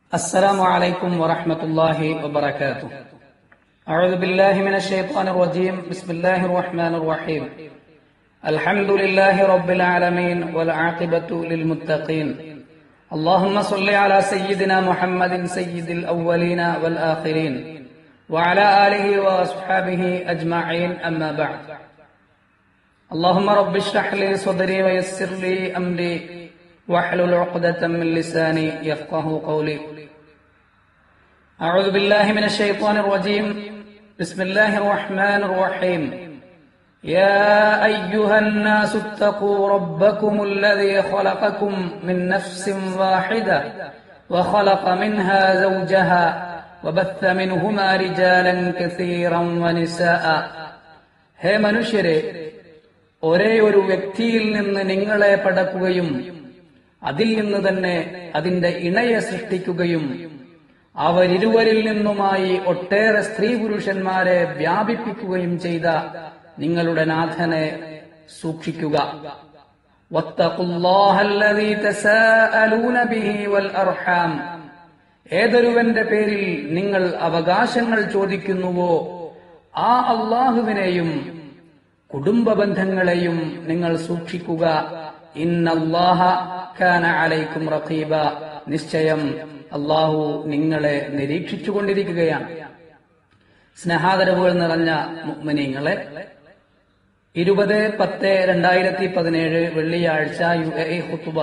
السلام عليكم ورحمة الله وبركاته أعوذ بالله من الشيطان الرجيم بسم الله الرحمن الرحيم الحمد لله رب العالمين والعاقبة للمتقين اللهم صل على سيدنا محمد سيد الأولين والآخرين وعلى آله وأصحابه أجمعين أما بعد اللهم رب اشرح لي صدري ويسر لي أمري واحلل عقدة من لساني يفقه قولي أعوذ بالله من الشيطان الرجيم بسم الله الرحمن الرحيم يا أيها الناس اتقوا ربكم الذي خلقكم من نفس واحدة وخلق منها زوجها وبث منهما رجالا كثيرا ونساء ഹേ മനുഷ്യരെ ഒരേ ഒരു വ്യക്തിയിൽ നിന്ന് നിങ്ങളെ പടക്കുകയും അതിൽ നിന്ന് തന്നെ അതിന്റെ ഇണയെ സൃഷ്ടിക്കുകയും അവരിരുവരിൽ നിന്നുമായി ഒട്ടേറെ സ്ത്രീ പുരുഷന്മാരെ വ്യാപിപ്പിക്കുകയും ചെയ്ത നിങ്ങളുടെ നാഥനെ സൂക്ഷിക്കുക ഏതൊരുവന്റെ പേരിൽ നിങ്ങൾ അവകാശങ്ങൾ ചോദിക്കുന്നുവോ ആ അള്ളാഹുവിനെയും കുടുംബ ബന്ധങ്ങളെയും നിങ്ങൾ സൂക്ഷിക്കുക ഇന്നല്ലാഹ കാന അലൈക്കും റഖീബ നിശ്ചയം അള്ളാഹു നിങ്ങളെ നിരീക്ഷിച്ചുകൊണ്ടിരിക്കുകയാണ് സ്നേഹാദരവുകൾ നിറഞ്ഞ മുഗ്മിനീങ്ങളെ ഇരുപത് പത്ത് രണ്ടായിരത്തി പതിനേഴ് വെള്ളിയാഴ്ച യു എ ഹുത്തുബ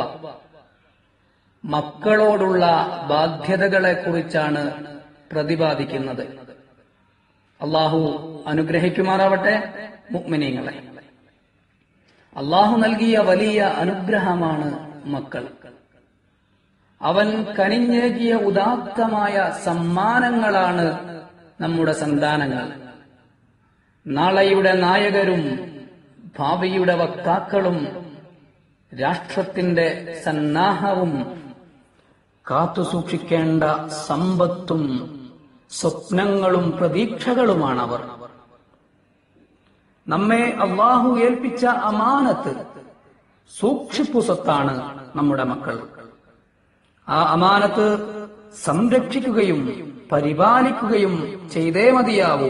മക്കളോടുള്ള ബാധ്യതകളെ കുറിച്ചാണ് പ്രതിപാദിക്കുന്നത് അള്ളാഹു അനുഗ്രഹിക്കുമാറാവട്ടെ മുഗ്മിനീങ്ങളെ അള്ളാഹു നൽകിയ വലിയ അനുഗ്രഹമാണ് മക്കൾ അവൻ കനിഞ്ഞേകിയ ഉദാത്തമായ സമ്മാനങ്ങളാണ് നമ്മുടെ സന്താനങ്ങൾ നാളെയുടെ നായകരും ഭാവിയുടെ വക്താക്കളും രാഷ്ട്രത്തിന്റെ സന്നാഹവും കാത്തുസൂക്ഷിക്കേണ്ട സമ്പത്തും സ്വപ്നങ്ങളും പ്രതീക്ഷകളുമാണവർ നമ്മെ അള്ളാഹു ഏൽപ്പിച്ച അമാനത്ത് സൂക്ഷിപ്പു സ്വത്താണ് നമ്മുടെ മക്കൾ ആ അമാനത്ത് സംരക്ഷിക്കുകയും പരിപാലിക്കുകയും ചെയ്തേ മതിയാവൂ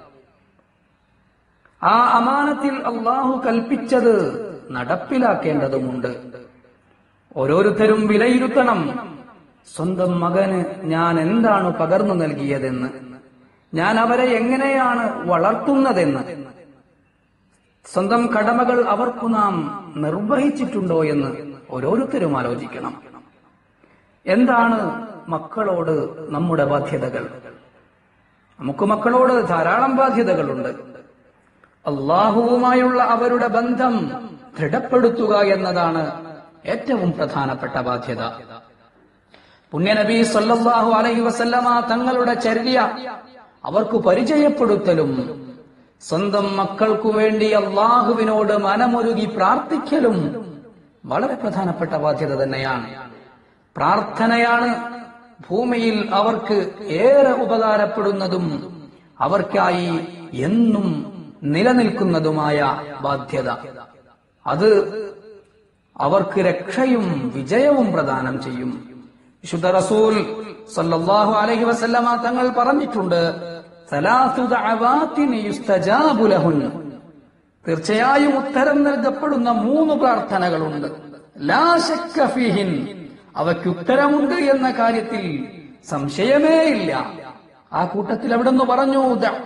ആ അമാനത്തിൽ അള്ളാഹു കൽപ്പിച്ചത് നടപ്പിലാക്കേണ്ടതുമുണ്ട് ഓരോരുത്തരും വിലയിരുത്തണം സ്വന്തം മകന് ഞാൻ എന്താണ് പകർന്നു നൽകിയതെന്ന് ഞാൻ അവരെ എങ്ങനെയാണ് വളർത്തുന്നതെന്ന് സ്വന്തം കടമകൾ അവർക്കു നാം നിർവഹിച്ചിട്ടുണ്ടോ എന്ന് ഓരോരുത്തരും ആലോചിക്കണം എന്താണ് മക്കളോട് നമ്മുടെ ബാധ്യതകൾ നമുക്ക് മക്കളോട് ധാരാളം ബാധ്യതകളുണ്ട് അള്ളാഹുവുമായുള്ള അവരുടെ ബന്ധം ദൃഢപ്പെടുത്തുക എന്നതാണ് ഏറ്റവും പ്രധാനപ്പെട്ട ബാധ്യത പുണ്യനബി സല്ലല്ലാഹു അലൈഹി വസല്ലമ തങ്ങളുടെ ചര്യ അവർക്ക് പരിചയപ്പെടുത്തലും സ്വന്തം മക്കൾക്കു വേണ്ടി അള്ളാഹുവിനോട് മനമൊരുകി പ്രാർത്ഥിക്കലും വളരെ പ്രധാനപ്പെട്ട ബാധ്യത തന്നെയാണ് പ്രാർത്ഥനയാണ് ഭൂമിയിൽ അവർക്ക് ഏറെ ഉപകാരപ്പെടുന്നതും അവർക്കായി എന്നും നിലനിൽക്കുന്നതുമായ ബാധ്യത അത് അവർക്ക് രക്ഷയും വിജയവും പ്രദാനം ചെയ്യും വിശുദ്ധ റസൂൽ സല്ലല്ലാഹു അലൈഹി വസല്ലമ തങ്ങൾ പറഞ്ഞിട്ടുണ്ട് തീർച്ചയായും ഉത്തരം നൽകപ്പെടുന്ന മൂന്ന് പ്രാർത്ഥനകളുണ്ട് ലാശക്കഫിഹിൻ അവയ്ക്ക് ഉത്തരമുണ്ട് എന്ന കാര്യത്തിൽ സംശയമേ ഇല്ല ആ കൂട്ടത്തിൽ അവിടെ നിന്ന് പറഞ്ഞു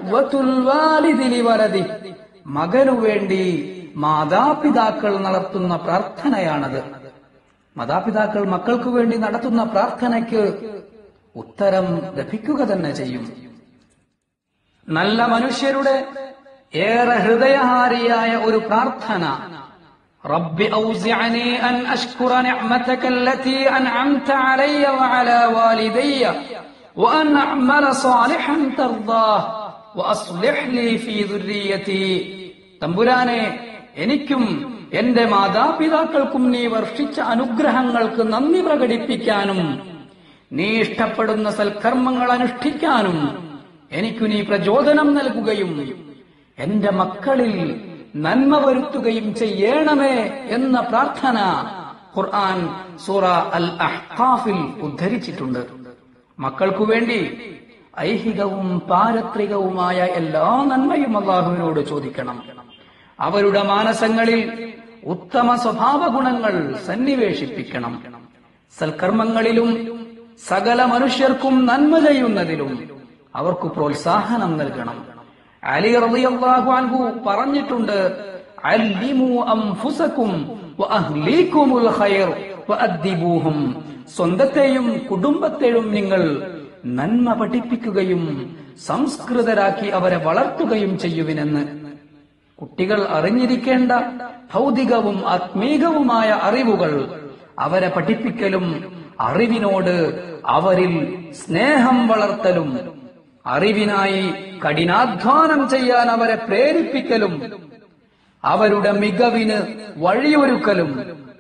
വലതി മകനു വേണ്ടി മാതാപിതാക്കൾ നടത്തുന്ന പ്രാർത്ഥനയാണത് മാതാപിതാക്കൾ മക്കൾക്ക് വേണ്ടി നടത്തുന്ന പ്രാർത്ഥനയ്ക്ക് ഉത്തരം ലഭിക്കുക തന്നെ ചെയ്യും നല്ല മനുഷ്യരുടെ ഏറെ ഹൃദയഹാരിയായ ഒരു പ്രാർത്ഥന رب أوزعني أن أشكر نعمتك التي أنعمت علي وعلى والدي وأن أعمل صالحا ترضاه وأصلح لي في ذريتي തമ്പുരാനെ എനിക്കും എന്റെ മാതാപിതാക്കൾക്കും നീ വർഷിച്ച അനുഗ്രഹങ്ങൾക്ക് നന്ദി പ്രകടിപ്പിക്കാനും നീ ഇഷ്ടപ്പെടുന്ന സൽക്കർമ്മങ്ങൾ അനുഷ്ഠിക്കാനും എനിക്കു നീ പ്രചോദനം നൽകുകയും എന്റെ മക്കളിൽ നന്മ വരുത്തുകയും ചെയ്യണമേ എന്ന പ്രാർത്ഥന ഖുർആൻ സൂറ അൽ അഹ്ഖാഫിൽ ഉദ്ധരിച്ചിട്ടുണ്ട് മക്കൾക്കു വേണ്ടി ഐഹികവും പാരത്രികവുമായ എല്ലാ നന്മയും അള്ളാഹുവിനോട് ചോദിക്കണം അവരുടെ മാനസങ്ങളിൽ ഉത്തമ സ്വഭാവ ഗുണങ്ങൾ സന്നിവേശിപ്പിക്കണം സൽക്കർമ്മങ്ങളിലും സകല മനുഷ്യർക്കും നന്മ ചെയ്യുന്നതിലും അവർക്ക് പ്രോത്സാഹനം നൽകണം അലി റളിയല്ലാഹു അൻഹു പറഞ്ഞിട്ടുണ്ട് അല്ലിമു അംഫുസക്കും വഅഹ്ലീകുമുൽ ഖൈർ വഅദ്ദിബൂഹും സ്വന്തത്തെയും കുടുംബത്തെയും നിങ്ങൾ നന്മ പഠിപ്പിക്കുകയും സംസ്കൃതരാക്കി അവരെ വളർത്തുകയും ചെയ്യുവിനെന്ന് കുട്ടികൾ അറിഞ്ഞിരിക്കേണ്ട ഭൗതികവും ആത്മീകവുമായ അറിവുകൾ അവരെ പഠിപ്പിക്കലും അറിവിനോട് അവരിൽ സ്നേഹം വളർത്തലും അറിവിനായി കഠിനാധ്വാനം ചെയ്യാൻ അവരെ പ്രേരിപ്പിക്കലും അവരുടെ മികവിന് വഴിയൊരുക്കലും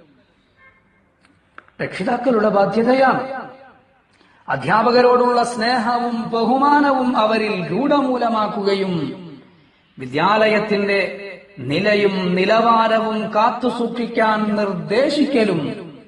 രക്ഷിതാക്കളുടെ ബാധ്യതയാണ് അധ്യാപകരോടുള്ള സ്നേഹവും ബഹുമാനവും അവരിൽ രൂഢമൂലമാക്കുകയും വിദ്യാലയത്തിന്റെ നിലയും നിലവാരവും കാത്തുസൂക്ഷിക്കാൻ നിർദ്ദേശിക്കലും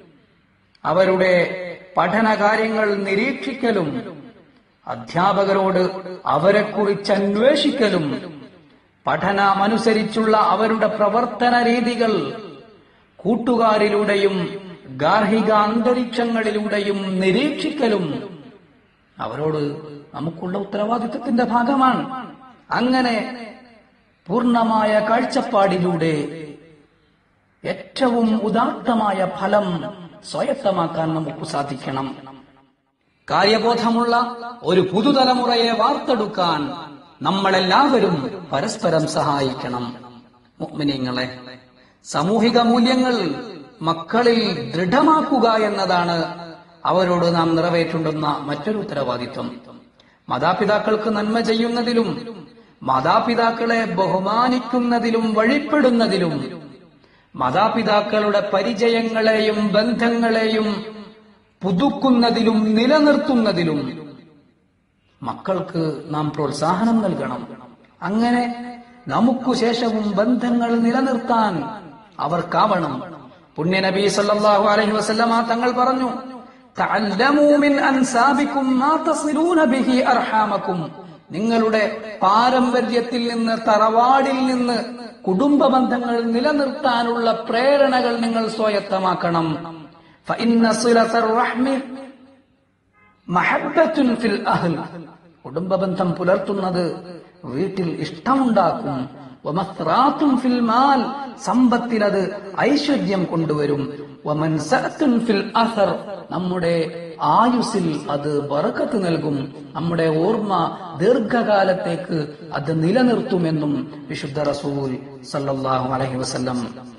അവരുടെ പഠനകാര്യങ്ങൾ നിരീക്ഷിക്കലും അധ്യാപകരോട് അവരെക്കുറിച്ച് അന്വേഷിക്കലും പഠനമനുസരിച്ചുള്ള അവരുടെ പ്രവർത്തന രീതികൾ കൂട്ടുകാരിലൂടെയും ഗാർഹിക അന്തരീക്ഷങ്ങളിലൂടെയും നിരീക്ഷിക്കലും അവരോട് നമുക്കുള്ള ഉത്തരവാദിത്വത്തിന്റെ ഭാഗമാണ് അങ്ങനെ പൂർണമായ കാഴ്ചപ്പാടിലൂടെ ഏറ്റവും ഉദാത്തമായ ഫലം സ്വായത്തമാക്കാൻ നമുക്ക് സാധിക്കണം കാര്യബോധമുള്ള ഒരു പുതുതലമുറയെ വാർത്തെടുക്കാൻ നമ്മളെല്ലാവരും പരസ്പരം സഹായിക്കണം മുഅ്മിനീങ്ങളെ സാമൂഹിക മൂല്യങ്ങൾ മക്കളിൽ ദൃഢമാക്കുക എന്നതാണ് അവരോട് നാം നിറവേറ്റുണ്ടുന്ന മറ്റൊരു ഉത്തരവാദിത്വം മാതാപിതാക്കൾക്ക് നന്മ ചെയ്യുന്നതിലും മാതാപിതാക്കളെ ബഹുമാനിക്കുന്നതിലും വഴിപ്പെടുന്നതിലും മാതാപിതാക്കളുടെ പരിചയങ്ങളെയും ബന്ധങ്ങളെയും പുതുക്കുന്നതിലും നിലനിർത്തുന്നതിലും മക്കൾക്ക് നാം പ്രോത്സാഹനം നൽകണം അങ്ങനെ നമുക്കു ശേഷവും ബന്ധങ്ങൾ നിലനിർത്താൻ അവർക്കാവണം പുണ്യനബി സല്ലല്ലാഹു അലൈഹി വസല്ലമ തങ്ങൾ പറഞ്ഞു തഅല്ലമൂ മിൻ അൻസാബിക്കും മാ തസിലൂന ബിഹി അർഹാമക്കും നിങ്ങളുടെ പാരമ്പര്യത്തിൽ നിന്ന് തറവാടിൽ നിന്ന് കുടുംബ ബന്ധങ്ങൾ നിലനിർത്താനുള്ള പ്രേരണകൾ നിങ്ങൾ സ്വായത്തമാക്കണം ഫഇന്ന സിലത്തർ റഹ്മി മഹബ്ബത്തുൻ ഫിൽ അഹ്ൽ കുടുംബ ബന്ധം പുലർത്തുന്നത് വീട്ടിൽ ഇഷ്ടമുണ്ടാക്കും വമസ്റാത്തും ഫിൽ മാൽ സമ്പത്തിൽ അത് ഐശ്വര്യം കൊണ്ടുവരും വമൻസഅത്തുൻ ഫിൽ അസർ നമ്മുടെ ആയുസിൽ അത് ബറക്കത്ത് നൽകും നമ്മുടെ ഓർമ്മ ദീർഘകാലത്തേക്ക് അത് നിലനിർത്തുമെന്നും വിശുദ്ധ റസൂൽ സല്ലല്ലാഹു അലൈഹി വസല്ലം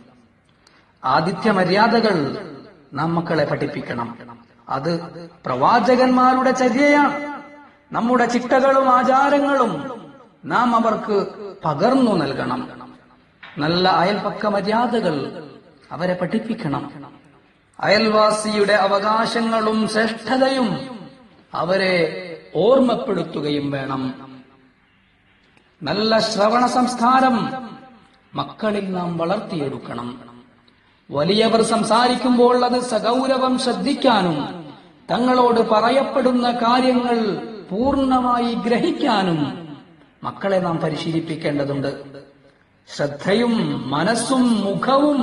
ആതിഥ്യ മര്യാദകൾ നാം മക്കളെ പഠിപ്പിക്കണം അത് പ്രവാചകന്മാരുടെ ചര്യയാണ് നമ്മുടെ ചിട്ടകളും ആചാരങ്ങളും നാം അവർക്ക് പകർന്നു നൽകണം നല്ല അയൽപക്ക മര്യാദകൾ അവരെ പഠിപ്പിക്കണം അയൽവാസിയുടെ അവകാശങ്ങളും ശ്രേഷ്ഠതയും അവരെ ഓർമ്മപ്പെടുത്തുകയും വേണം നല്ല ശ്രവണ സംസ്കാരം മക്കളിൽ നാം വളർത്തിയെടുക്കണം വലിയവർ സംസാരിക്കുമ്പോൾ അത് സഗൗരവം ശ്രദ്ധിക്കാനും തങ്ങളോട് പറയപ്പെടുന്ന കാര്യങ്ങൾ പൂർണ്ണമായി ഗ്രഹിക്കാനും മക്കളെ നാം പരിശീലിപ്പിക്കേണ്ടതുണ്ട് ശ്രദ്ധയും മനസ്സും മുഖവും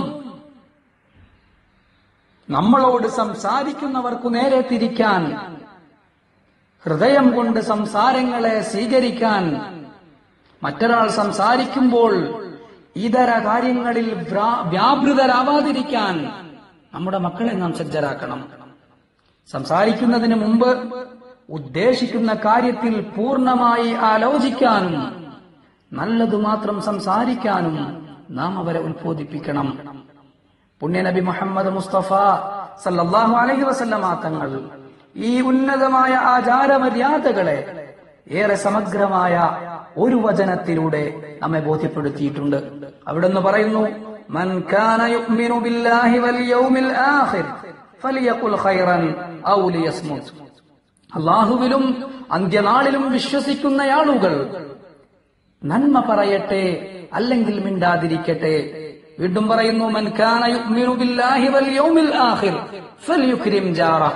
നമ്മളോട് സംസാരിക്കുന്നവർക്കു നേരെ തിരിക്കാൻ ഹൃദയം കൊണ്ട് സംസാരങ്ങളെ സ്വീകരിക്കാൻ മറ്റൊരാൾ സംസാരിക്കുമ്പോൾ ഇതര കാര്യങ്ങളിൽ വ്രാ- വ്യാപൃതരാവാതിരിക്കാൻ നമ്മുടെ മക്കളെ നാം സജ്ജരാക്കണം സംസാരിക്കുന്നതിന് മുമ്പ് ഉദ്ദേശിക്കുന്ന കാര്യത്തിൽ പൂർണ്ണമായി ആലോചിക്കാനും നല്ലതു മാത്രം സംസാരിക്കാനും നാം അവരെ ഉത്ബോധിപ്പിക്കണം പുണ്യനബി മുഹമ്മദ് മുസ്തഫ സല്ലല്ലാഹു അലൈഹി വസല്ലമ തങ്ങൾ ഈ ഉന്നതമായ ആചാരമര്യാദകളെ ഏറെ സമഗ്രമായ ഒരു വചനത്തിലൂടെ നമ്മെ ബോധ്യപ്പെടുത്തിയിട്ടുണ്ട് അവിടുന്ന് പറയുന്നു മൻ കാന യുഅ്മിനു ബില്ലാഹി വൽ യൗമിൽ ആഖിർ ഫലിയഖുൽ ഖൈറൻ ഔ ലിയസ്മുത് അള്ളാഹുവിലും അന്ത്യനാളിലും വിശ്വസിക്കുന്ന ആളുകൾ നന്മ പറയട്ടെ അല്ലെങ്കിൽ മിണ്ടാതിരിക്കട്ടെ വീണ്ടും പറയുന്നു മൻ കാന യുഅ്മിനു ബില്ലാഹി വൽ യൗമിൽ ആഖിർ ഫൽയുക്രിം ജാറഹ്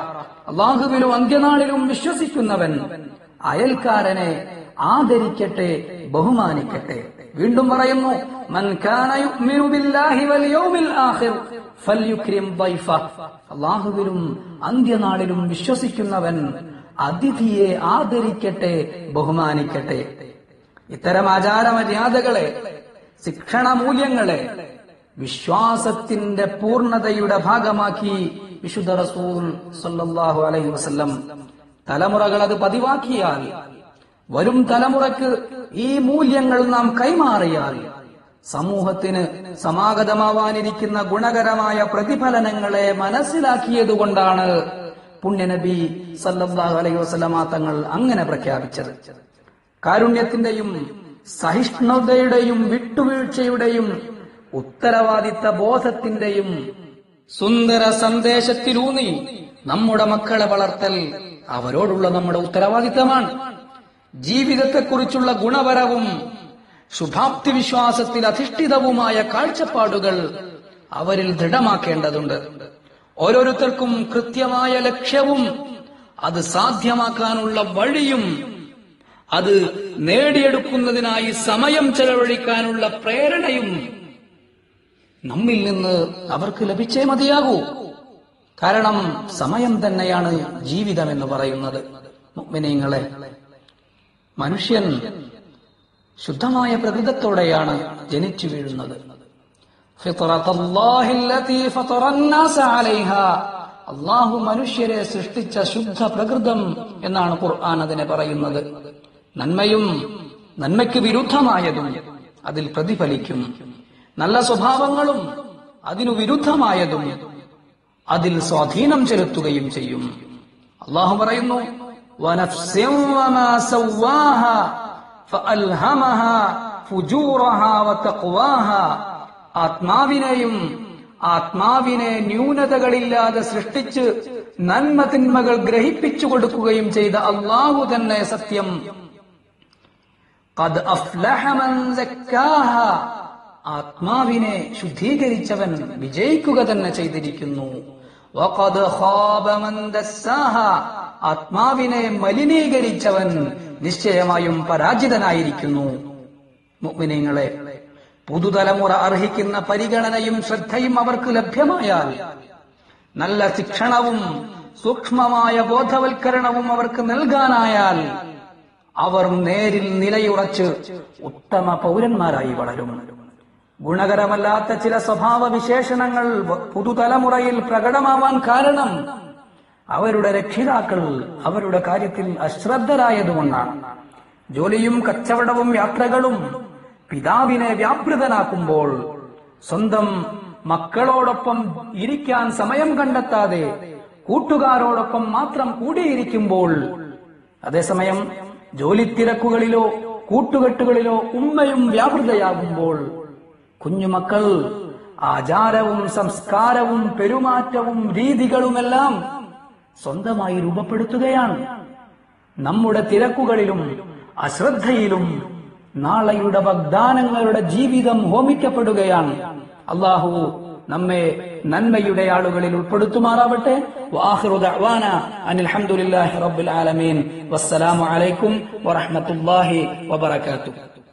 അള്ളാഹുവിലും അന്ത്യനാളിലും വിശ്വസിക്കുന്നവൻ അയൽക്കാരനെ ആദരിക്കട്ടെ ബഹുമാനിക്കട്ടെ വീണ്ടും പറയുന്നു മൻ കാന യുഅ്മിനു ബില്ലാഹി വൽ യൗമിൽ ആഖിർ ഫൽയുക്രിം ദൈഫ അള്ളാഹുവിലും അന്ത്യനാളിലും വിശ്വസിക്കുന്നവൻ അതിഥിയെ ആദരിക്കട്ടെ ബഹുമാനിക്കട്ടെ ഇത്തരം ആചാരമര്യാദകളെ ശിക്ഷണ മൂല്യങ്ങളെ വിശ്വാസത്തിന്റെ പൂർണ്ണതയുടെ ഭാഗമാക്കി വിശുദ്ധ റസൂൽ സല്ലല്ലാഹു അലൈഹി വസല്ലം തലമുറകൾ അത് പതിവാക്കിയാൽ വരും തലമുറക്ക് ഈ മൂല്യങ്ങൾ നാം കൈമാറിയാൽ സമൂഹത്തിന് സമാഗതമാവാനിരിക്കുന്ന ഗുണകരമായ പ്രതിഫലനങ്ങളെ മനസ്സിലാക്കിയതുകൊണ്ടാണ് പുണ്യനബി സല്ലല്ലാഹു അലൈഹി വസല്ലമ തങ്ങൾ അങ്ങനെ പ്രഖ്യാപിച്ചത് കാരുണ്യത്തിന്റെയും സഹിഷ്ണുതയുടെയും വിട്ടുവീഴ്ചയുടെയും ഉത്തരവാദിത്ത ബോധത്തിന്റെയും സുന്ദര സന്ദേശത്തിലൂന്നി നമ്മുടെ മക്കളെ വളർത്തൽ അവരോടുള്ള നമ്മുടെ ഉത്തരവാദിത്തമാണ് ജീവിതത്തെക്കുറിച്ചുള്ള ഗുണപരവും ശുഭാപ്തി വിശ്വാസത്തിൽ അധിഷ്ഠിതവുമായ കാഴ്ചപ്പാടുകൾ അവരിൽ ദൃഢമാക്കേണ്ടതുണ്ട് ഓരോരുത്തർക്കും കൃത്യമായ ലക്ഷ്യവും അത് സാധ്യമാക്കാനുള്ള വഴിയും അത് നേടിയെടുക്കുന്നതിനായി സമയം ചെലവഴിക്കാനുള്ള പ്രേരണയും നമ്മിൽ നിന്ന് അവർക്ക് ലഭിച്ചേ മതിയാകൂ കാരണം സമയം തന്നെയാണ് ജീവിതം എന്ന് പറയുന്നത് മുഗ്മിനീങ്ങളെ മനുഷ്യൻ ശുദ്ധമായ പ്രകൃതത്തോടെയാണ് ജനിച്ചു വീഴുന്നത് അള്ളാഹു മനുഷ്യരെ സൃഷ്ടിച്ച ശുദ്ധ പ്രകൃതം എന്നാണ് ഖുർആൻ അതിനെ പറയുന്നത് നന്മയും നന്മയ്ക്ക് വിരുദ്ധമായതും അതിൽ പ്രതിഫലിക്കും നല്ല സ്വഭാവങ്ങളും അതിനു വിരുദ്ധമായതും അതിൽ സ്വാധീനം ചെലുത്തുകയും ചെയ്യും അള്ളാഹു പറയുന്നു "വനഫ്സിൻ വമാ സവ്വാഹാ ഫഅൽഹമഹാ ഫുജൂറഹാ വതഖ്വാഹാ." ആത്മാവിനെയും ആത്മാവിനെ ന്യൂനതകളില്ലാതെ സൃഷ്ടിച്ച് നന്മ തിന്മകൾ ഗ്രഹിപ്പിച്ചു കൊടുക്കുകയും ചെയ്ത അള്ളാഹു തന്നെ സത്യം قد أفلح من زكاها ആത്മാവിനെ ശുദ്ധീകരിച്ചവൻ വിജയിക്കുക തന്നെ ചെയ്തിരിക്കുന്നു وقد خاب من دساها ആത്മാവിനെ മലിനീകരിച്ചവൻ നിശ്ചയമായും പരാജിതനായിരിക്കുന്നു മുഅ്മിനീങ്ങളെ പുതുതലമുറ അർഹിക്കുന്ന പരിഗണനയും ശ്രദ്ധയും അവർക്ക് ലഭ്യമായാൽ നല്ല ശിക്ഷണവും സൂക്ഷ്മമായ ബോധവൽക്കരണവും അവർക്ക് നൽകാനായാൽ അവർ നേരിൽ നിലയുറച്ച് ഉത്തമ പൗരന്മാരായി വളരും ഗുണകരമല്ലാത്ത ചില സ്വഭാവ വിശേഷണങ്ങൾ വ- പുതുതലമുറയിൽ പ്രകടമാവാൻ കാരണം അവരുടെ രക്ഷിതാക്കൾ അവരുടെ കാര്യത്തിൽ അശ്രദ്ധരായതുകൊണ്ടാണ് ജോലിയും കച്ചവടവും യാത്രകളും പിതാവിനെ വ്യാപൃതനാക്കുമ്പോൾ സ്വന്തം മക്കളോടൊപ്പം ഇരിക്കാൻ സമയം കണ്ടെത്താതെ കൂട്ടുകാരോടൊപ്പം മാത്രം കൂടിയിരിക്കുമ്പോൾ അതേസമയം ജോലിത്തിരക്കുകളിലോ കൂട്ടുകെട്ടുകളിലോ ഉമ്മയും വ്യാപൃതയാകുമ്പോൾ കുഞ്ഞുമക്കൾ ആചാരവും സംസ്കാരവും പെരുമാറ്റവും രീതികളുമെല്ലാം സ്വന്തമായി രൂപപ്പെടുത്തുകയാണ് നമ്മുടെ തിരക്കുകളിലും അശ്രദ്ധയിലും നാളെയുടെ വാഗ്ദാനങ്ങളുടെ ജീവിതം ഹോമിക്കപ്പെടുകയാണ് അള്ളാഹു നമ്മെ നന്മയുടെ ആളുകളിൽ ഉൾപ്പെടുത്തുമാറാവട്ടെ വാഹിറു ദഅ്വാന അനിൽ ഹംദുലില്ലാഹി റബ്ബിൽ ആലമീൻ വസ്സലാമു അലൈക്കും വറഹ്മത്തുള്ളാഹി വബറകാതുഹു